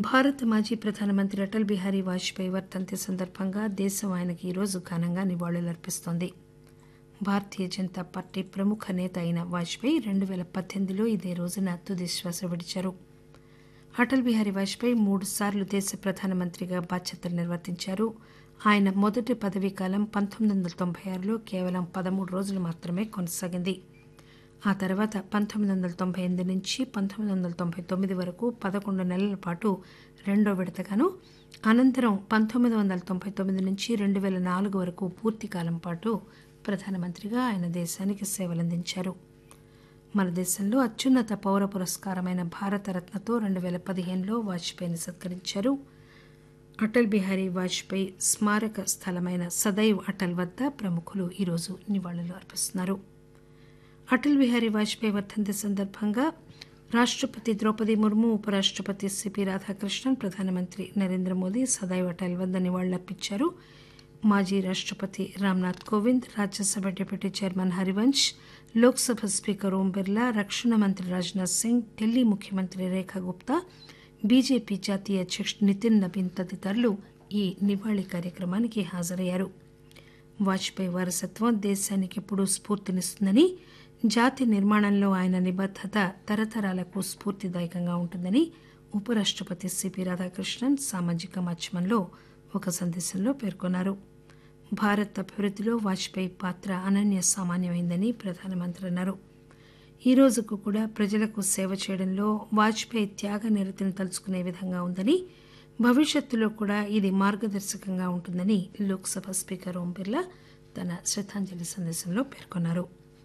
భారత మాజీ ప్రధానమంత్రి అటల్ బిహారీ వాజ్పేయి వర్ధంతి సందర్భంగా దేశం ఆయనకు ఈరోజు ఘనంగా నివాళులర్పిస్తోంది భారతీయ జనతా పార్టీ ప్రముఖ నేత అయిన వాజ్పేయి రెండు పేల పద్దెనిమిదిలో ఇదే రోజున తుది శ్వాస విడిచారు అటల్ బిహారీ వాజ్పేయి మూడు సార్లు దేశ ప్రధానమంత్రిగా బాధ్యతలు నిర్వర్తించారు ఆయన మొదటి పదవీ కాలం పంతొమ్మిది వందల తొంభై ఆరులో కేవలం పదమూడు రోజులు మాత్రమే కొనసాగింది ఆ తర్వాత పంతొమ్మిది వందల తొంభై ఎనిమిది నుంచి పంతొమ్మిది వందల తొంభై తొమ్మిది వరకు పదకొండు నెలల పాటు రెండో విడతగాను అనంతరం పంతొమ్మిది వందల తొంభై తొమ్మిది నుంచి రెండు పేల నాలుగు వరకు పూర్తి కాలం పాటు ప్రధానమంత్రిగా ఆయన దేశానికి సేవలందించారు మన దేశంలో అత్యున్నత పౌర పురస్కారమైన భారతరత్నతో రెండు పేల పదిహేనులో వాజ్పేయిని సత్కరించారు అటల్ బిహారీ వాజ్పేయి స్మారక స్థలమైన సదైవ్ అటల్ వద్ద ప్రముఖులు ఈరోజు నివాళులు అర్పిస్తున్నారు అటల్ బిహారీ వాజ్పేయి వర్ధంతి సందర్భంగా రాష్టపతి ద్రౌపది ముర్ము ఉపరాష్టపతి సిపి రాధాకృష్ణన్ ప్రధానమంత్రి నరేంద్ర మోదీ సదైవ్ అటల్ వద్ద నివాళులర్పించారు మాజీ రాష్టపతి Ramnath Kovind Rajya Sabha deputy chairman Harivansh Lok Sabha speaker Om Birla రక్షణ మంత్రి రాజ్నాథ్ సింగ్ ఢిల్లీ ముఖ్యమంత్రి రేఖా గుప్తా బీజేపీ జాతీయ అధ్యక్షుడు నితిన్ నబీన్ తదితరులు ఈ నివాళి కార్యక్రమానికి హాజరయ్యారు వాజ్పేయి వారసత్వం దేశానికి ఎప్పుడూ స్ఫూర్తినిస్తుందని జాతి నిర్మాణంలో ఆయన నిబద్దత తరతరాలకు స్ఫూర్తిదాయకంగా ఉంటుందని ఉపరాష్టపతి సిపి రాధాకృష్ణన్ సామాజిక మాధ్యమంలో ఒక సందేశంలో పేర్కొన్నారు భారత్ అభివృద్దిలో వాజ్పేయి పాత్ర అనన్య సామాన్యమైందని ప్రధానమంత్రి అన్నారు ఈ రోజుకు కూడా ప్రజలకు సేవ చేయడంలో వాజ్పేయి త్యాగ నిరతిని తలుచుకునే విధంగా ఉందని భవిష్యత్తులో కూడా ఇది మార్గదర్శకంగా ఉంటుందని లోక్సభ స్పీకర్ ఓం బిర్లా తన శ్రద్దాంజలి సందేశంలో పేర్కొన్నారు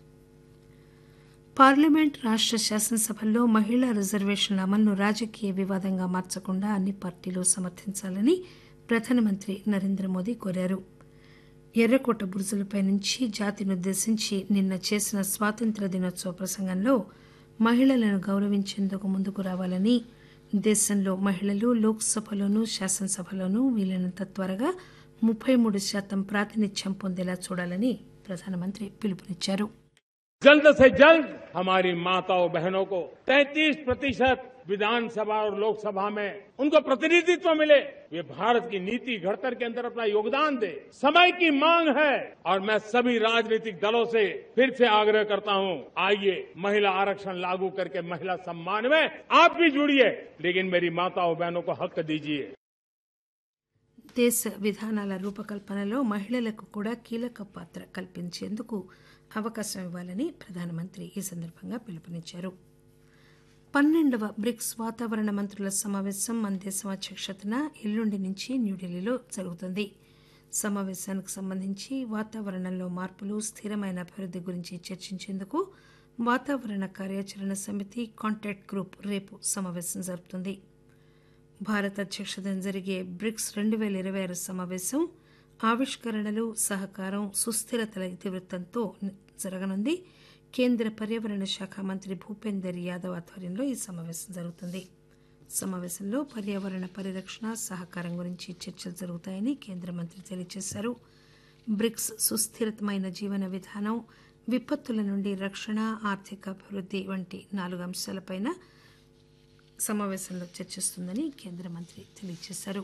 పార్లమెంట్ రాష్ట శాసనసభల్లో మహిళా రిజర్వేషన్ల అమలును రాజకీయ వివాదంగా మార్చకుండా అన్ని పార్టీలు సమర్థించాలని ప్రధానమంత్రి నరేంద్ర మోదీ కోరారు ఎర్రకోట బురుజులపై నుంచి జాతినుద్దేశించి నిన్న చేసిన స్వాతంత్ర దినోత్సవ ప్రసంగంలో మహిళలను గౌరవించేందుకు ముందుకు రావాలని దేశంలో మహిళలు లోక్సభలోనూ శాసనసభలోనూ వీలైనంత త్వరగా ముప్పై మూడు శాతం ప్రాతినిధ్యం పొందేలా చూడాలని ప్రధానమంత్రి పిలుపునిచ్చారు जल्द से जल्द हमारी माताओं बहनों को 33 प्रतिशत विधानसभा और लोकसभा में उनको प्रतिनिधित्व मिले वे भारत की नीति घड़तर के अंदर अपना योगदान दे समय की मांग है और मैं सभी राजनीतिक दलों से फिर से आग्रह करता हूं आइए महिला आरक्षण लागू करके महिला सम्मान में आप भी जुड़िए लेकिन मेरी माताओं बहनों को हक दीजिए దేశ విధానాల రూపకల్పనలో మహిళలకు కూడా కీలక పాత్ర కల్పించేందుకు అవకాశం ఇవ్వాలని ప్రధానమంత్రి ఈ సందర్భంగా పిలుపునిచ్చారు పన్నెండవ బ్రిక్స్ వాతావరణ మంత్రుల సమావేశం మన దేశం అధ్యక్షతన ఎల్లుండి నుంచి న్యూఢిల్లీలో జరుగుతుంది సమావేశానికి సంబంధించి వాతావరణంలో మార్పులు స్థిరమైన అభివృద్ది గురించి చర్చించేందుకు వాతావరణ కార్యాచరణ సమితి కాంటాక్ట్ గ్రూప్ రేపు సమావేశం జరుపుతుంది భారత్ అధ్యక్షతన జరిగే బ్రిక్స్ రెండు పేల ఇరవై ఆరు సమావేశం ఆవిష్కరణలు సహకారం సుస్థిరతల ఇతివృత్తంతో జరగనుంది కేంద్ర పర్యావరణ శాఖ మంత్రి భూపేందర్ యాదవ్ ఆధ్వర్యంలో ఈ సమావేశం జరుగుతుంది సమావేశంలో పర్యావరణ పరిరక్షణ సహకారం గురించి చర్చలు జరుగుతాయని కేంద్ర మంత్రి తెలియజేశారు బ్రిక్స్ సుస్థిరమైన జీవన విధానం విపత్తుల నుండి రక్షణ ఆర్థిక అభివృద్ది వంటి నాలుగు అంశాలపైన సమావేశంలో చర్చిస్తుందని కేంద్ర మంత్రి తెలియజేశారు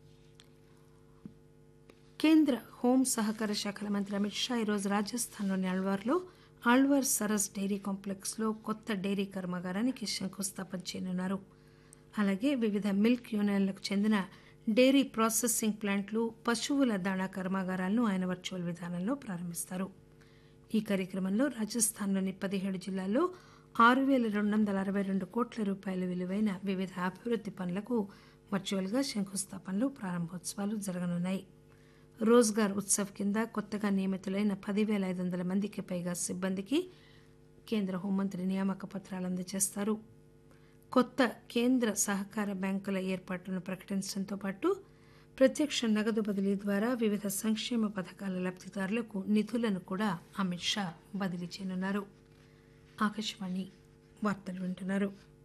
కేంద్ర హోం సహకార శాఖల మంత్రి అమిత్ షా ఈరోజు రాజస్థాన్లోని అల్వార్లో ఆళ్వార్ సరస్ డైరీ కాంప్లెక్స్లో కొత్త డైరీ కర్మాగారానికి శంకుస్థాపన చేయనున్నారు అలాగే వివిధ మిల్క్ యూనియన్లకు చెందిన డైరీ ప్రాసెసింగ్ ప్లాంట్లు పశువుల దాణా కర్మాగారాలను ఆయన వర్చువల్ విధానంలో ప్రారంభిస్తారు ఈ కార్యక్రమంలో రాజస్థాన్లోని పదిహేడు జిల్లాల్లో ఆరు పేల రెండు వందల అరవై రెండు కోట్ల రూపాయల విలువైన వివిధ అభివృద్ది పనులకు వర్చువల్గా శంకుస్థాపనలు ప్రారంభోత్సవాలు జరగనున్నాయి రోజ్గార్ ఉత్సవ్ కింద కొత్తగా నియమితులైన పదివేల ఐదు వందల మందికి పైగా సిబ్బందికి కేంద్ర హోంమంత్రి నియామక పత్రాలు అందజేస్తారు కొత్త కేంద్ర సహకార బ్యాంకుల ఏర్పాటును ప్రకటించడంతో పాటు ప్రత్యక్ష నగదు బదిలీ ద్వారా వివిధ సంక్షేమ పథకాల లబ్దిదారులకు నిధులను కూడా అమిత్ షా బదిలీ చేయనున్నారు ఆకాశవాణి వార్తలు వింటున్నారు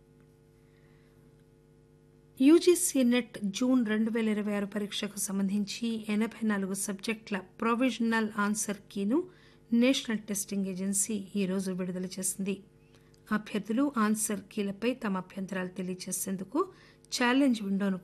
యూజీసీ నెట్ జూన్ రెండు పేల ఇరవై ఆరు పరీక్షకు సంబంధించి ఎనబై నాలుగు సబ్జెక్టుల ప్రొవిజనల్ ఆన్సర్ కీను నేషనల్ టెస్టింగ్ ఏజెన్సీ ఈరోజు విడుదల చేసింది అభ్యర్థులు ఆన్సర్ కీలపై తమ అభ్యంతరాలు తెలియజేసేందుకు ఛాలెంజ్ విండోను